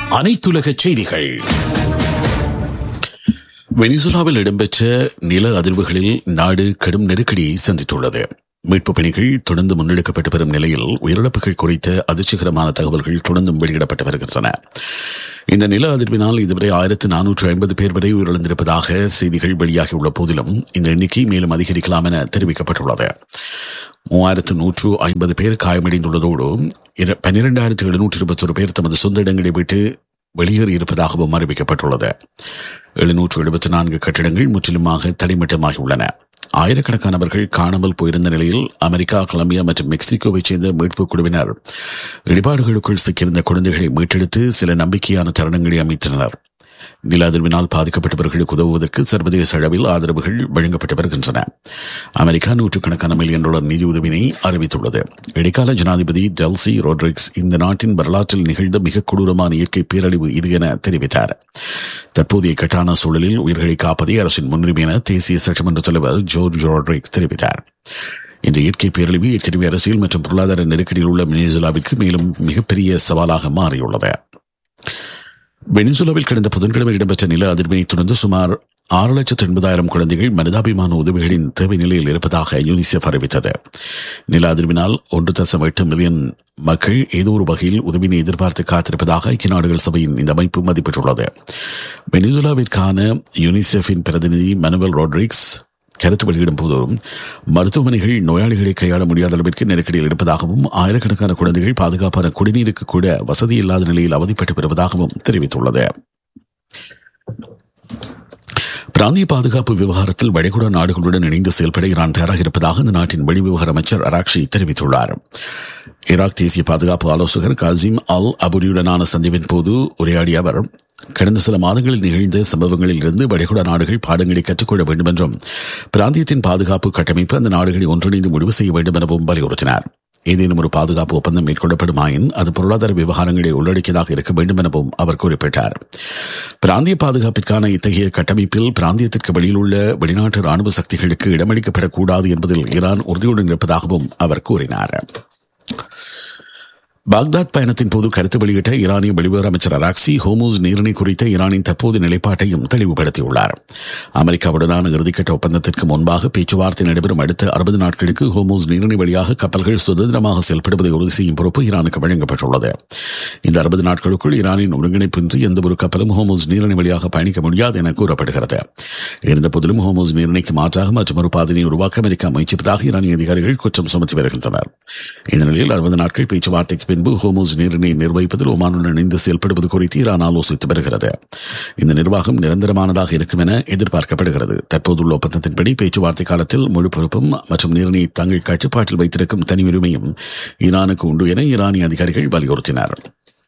அனைத்துலக செய்திகள் வெனிசுலாவில் இடம்பெற்ற நில அதிர்வுகளில் நாடு கடும் நெருக்கடியை சந்தித்துள்ளது மீட்புப் பணிகள் தொடர்ந்து முன்னெடுக்கப்பட்டு வரும் நிலையில் உயிரிழப்புகள் குறித்த அதிர்ச்சிகரமான தகவல்கள் தொடர்ந்தும் வெளியிடப்பட்டு வருகின்றன இந்த நில அதிர்வினால் இதுவரை ஆயிரத்து நானூற்று ஐம்பது பேர் வரை உயிரிழந்திருப்பதாக செய்திகள் வெளியாகியுள்ள போதிலும் இந்த எண்ணிக்கை மேலும் அதிகரிக்கலாம் என தெரிவிக்கப்பட்டுள்ளது மூவாயிரத்து நூற்று ஐம்பது பேர் காயமடைந்துள்ளதோடு பன்னிரண்டாயிரத்து எழுநூற்று இருபத்தொரு பேர் தமது சொந்த இடங்களை விட்டு வெளியேறியிருப்பதாகவும் அறிவிக்கப்பட்டுள்ளது எழுநூற்று எழுபத்தி நான்கு கட்டிடங்கள் முற்றிலுமாக தனிமட்டமாகியுள்ளன ஆயிரக்கணக்கானவர்கள் காணாமல் போயிருந்த நிலையில் அமெரிக்கா கொலம்பியா மற்றும் மெக்சிகோவைச் சேர்ந்த மீட்புக் குழுவினர் இடிபாடுகளுக்குள் சிக்கியிருந்த குழந்தைகளை மீட்டெடுத்து சில நம்பிக்கையான தருணங்களை அமைத்தனர் நில அதிர்வினால் பாதிக்கப்பட்டவர்களுக்கு உதவுவதற்கு சர்வதேச அளவில் ஆதரவுகள் வழங்கப்பட்டு வருகின்றன அமெரிக்கா நூற்றுக்கணக்கான மில்லியன் டாலர் நிதியுதவினை அறிவித்துள்ளது இடைக்கால ஜனாதிபதி டெல்சி ரோட்ரிக்ஸ் இந்த நாட்டின் வரலாற்றில் நிகழ்ந்த மிக கொடூரமான இயற்கை பேரழிவு இது என தெரிவித்தார் தற்போதைய கட்டான சூழலில் உயிர்களை காப்பதே அரசின் முன்னுரிமை என தேசிய சட்டமன்ற தலைவர் ஜோர்ஜ் ரோட்ரிக்ஸ் தெரிவித்தார் இந்த இயற்கை பேரழிவு ஏற்கனவே அரசியல் மற்றும் பொருளாதார நெருக்கடியில் உள்ள வெனிசுலாவிற்கு மேலும் மிகப்பெரிய சவாலாக மாறியுள்ளது வெனிசுலாவில் கடந்த புதன்கிழமை இடம்பெற்ற நில அதிர்வினை தொடர்ந்து சுமார் ஆறு லட்சத்து எண்பதாயிரம் குழந்தைகள் மனிதாபிமான உதவிகளின் தேவை நிலையில் இருப்பதாக யூனிசெஃப் அறிவித்தது நில அதிர்வினால் ஒன்று தசம் எட்டு மில்லியன் மக்கள் ஏதோ ஒரு வகையில் உதவினை எதிர்பார்த்து காத்திருப்பதாக ஐக்கிய நாடுகள் சபையின் இந்த அமைப்பு மதிப்பிட்டுள்ளது வெனிசுலாவிற்கான யூனிசெஃபின் பிரதிநிதி மனுவல் ரோட்ரிக்ஸ் கருத்து வெளியிடும் போதும் மருத்துவமனைகள் நோயாளிகளை கையாள முடியாத அளவிற்கு நெருக்கடியில் இருப்பதாகவும் ஆயிரக்கணக்கான குழந்தைகள் பாதுகாப்பான குடிநீருக்கு கூட வசதி இல்லாத நிலையில் அவதிப்பட்டு வருவதாகவும் தெரிவித்துள்ளது பிராந்திய பாதுகாப்பு விவகாரத்தில் வளைகுடா நாடுகளுடன் இணைந்து செயல்பட ஈரான் தயாராக இருப்பதாக இந்த நாட்டின் வெளிவிவகார அமைச்சர் அராக்ஷி தெரிவித்துள்ளார் ஈராக் தேசிய பாதுகாப்பு ஆலோசகர் காசிம் அல் அபுரியுடனான சந்திப்பின் போது உரையாடிய அவர் கடந்த சில மாதங்களில் நிகழ்ந்த சம்பவங்களில் இருந்து வளைகுடா நாடுகள் பாடங்களை கற்றுக்கொள்ள வேண்டும் என்றும் பிராந்தியத்தின் பாதுகாப்பு கட்டமைப்பு அந்த நாடுகளை ஒன்றிணைந்து முடிவு செய்ய வேண்டும் எனவும் வலியுறுத்தினார் ஏதேனும் ஒரு பாதுகாப்பு ஒப்பந்தம் மேற்கொள்ளப்படுமாயின் அது பொருளாதார விவகாரங்களை உள்ளடக்கியதாக இருக்க வேண்டும் எனவும் அவர் குறிப்பிட்டார் பிராந்திய பாதுகாப்பிற்கான இத்தகைய கட்டமைப்பில் பிராந்தியத்திற்கு வெளியில் உள்ள வெளிநாட்டு ராணுவ சக்திகளுக்கு இடமளிக்கப்படக்கூடாது என்பதில் ஈரான் உறுதியுடன் இருப்பதாகவும் அவர் கூறினார் பாக்தாத் பயணத்தின் போது கருத்து வெளியிட்ட ஈரானிய வெளியுறவு அமைச்சர் அராக்சி ஹோமூஸ் நீரிணை குறித்த ஈரானின் தற்போது நிலைப்பாட்டையும் தெளிவுபடுத்தியுள்ளார் அமெரிக்காவுடனான இறுதிக்கட்ட ஒப்பந்தத்திற்கு முன்பாக பேச்சுவார்த்தை நடைபெறும் அடுத்த அறுபது நாட்களுக்கு ஹோமூஸ் நீரிணை வழியாக கப்பல்கள் சுதந்திரமாக செயல்படுவதை உறுதி செய்யும் பொறுப்பு ஈரானுக்கு வழங்கப்பட்டுள்ளது இந்த அறுபது நாட்களுக்குள் ஈரானின் ஒருங்கிணைப்பின்றி எந்த ஒரு கப்பலும் ஹோமூஸ் நீரிணை வழியாக பயணிக்க முடியாது என கூறப்படுகிறது இருந்தபோதிலும் ஹோமூஸ் நீரிணைக்கு மாற்றாக மற்றொரு பாதையை உருவாக்க அமெரிக்கா முயற்சிப்பதாக ஈரானிய அதிகாரிகள் குற்றம் சுமத்தி வருகின்றனர் இந்த நிலையில் அறுபது நாட்கள் பேச்சுவார்த்தைக்கு பின்பு ஹோமோஸ் நீரினை நிர்வகிப்பதில் ஒமானுடன் இணைந்து செயல்படுவது குறித்து ஈரான் ஆலோசித்து வருகிறது இந்த நிர்வாகம் நிரந்தரமானதாக இருக்கும் என எதிர்பார்க்கப்படுகிறது தற்போதுள்ள ஒப்பந்தத்தின்படி பேச்சுவார்த்தை காலத்தில் முழு பொறுப்பும் மற்றும் நீரினை தங்கள் கட்டுப்பாட்டில் வைத்திருக்கும் தனி உரிமையும் ஈரானுக்கு உண்டு என ஈரானிய அதிகாரிகள் வலியுறுத்தினர்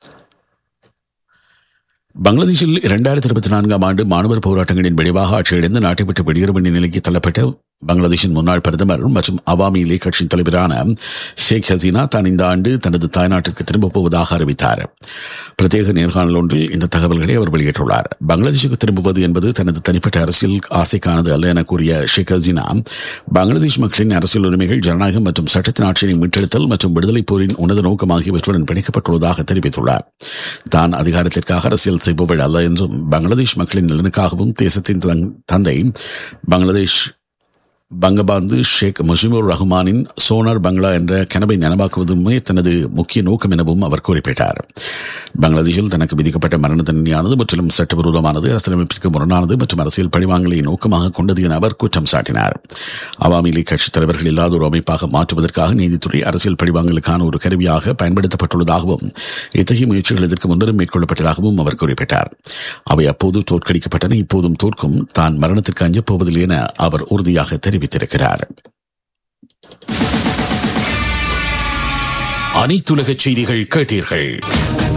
பங்களாதேஷில் இரண்டாயிரத்தி இருபத்தி நான்காம் ஆண்டு மாணவர் போராட்டங்களின் விளைவாக ஆட்சியடைந்து நாட்டை விட்டு வெளியேற வேண்டிய நிலைக்கு தள்ளப்பட்ட பங்களாதேஷின் முன்னாள் பிரதமர் மற்றும் அவாமி லீக் கட்சியின் தலைவரான ஷேக் ஹசீனா தான் இந்த ஆண்டு தனது தாய்நாட்டிற்கு திரும்பப் போவதாக அறிவித்தார் பிரத்யேக நேர்காணல் ஒன்றில் இந்த தகவல்களை அவர் வெளியிட்டுள்ளார் பங்களாதேஷுக்கு திரும்புவது என்பது தனது தனிப்பட்ட அரசியல் ஆசைக்கானது அல்ல என கூறிய ஷேக் ஹசீனா பங்களாதேஷ் மக்களின் அரசியல் உரிமைகள் ஜனநாயகம் மற்றும் சட்டத்தின் ஆட்சியை மீட்டெடுத்தல் மற்றும் விடுதலைப் போரின் உன்னத நோக்கம் ஆகியவற்றுடன் பிணைக்கப்பட்டுள்ளதாக தெரிவித்துள்ளார் தான் அதிகாரத்திற்காக அரசியல் செய்பவள் அல்ல என்றும் பங்களாதேஷ் மக்களின் நலனுக்காகவும் தேசத்தின் தந்தை பங்களாதேஷ் பங்கபாந்து ஷேக் முஜிபுர் ரஹ்மானின் சோனார் பங்களா என்ற கனவை நனவாக்குவதுமே தனது முக்கிய நோக்கம் எனவும் அவர் குறிப்பிட்டார் பங்களாதேஷில் தனக்கு விதிக்கப்பட்ட மரண தண்டனையானது முற்றிலும் சட்டவிரோதமானது அரசியலமைப்பிற்கு முரணானது மற்றும் அரசியல் பழிவாங்கலை நோக்கமாக கொண்டது என அவர் குற்றம் சாட்டினார் அவாமி லீக் கட்சித் தலைவர்கள் இல்லாத ஒரு அமைப்பாக மாற்றுவதற்காக நீதித்துறை அரசியல் பழிவாங்கலுக்கான ஒரு கருவியாக பயன்படுத்தப்பட்டுள்ளதாகவும் இத்தகைய முயற்சிகள் இதற்கு முன்னரும் மேற்கொள்ளப்பட்டதாகவும் அவர் குறிப்பிட்டார் அவை அப்போது தோற்கடிக்கப்பட்டன இப்போதும் தோற்கும் தான் மரணத்திற்கு அஞ்சப் போவதில்லை என அவர் உறுதியாக தெரிவித்திருக்கிறார் அனைத்துலக செய்திகள் கேட்டீர்கள்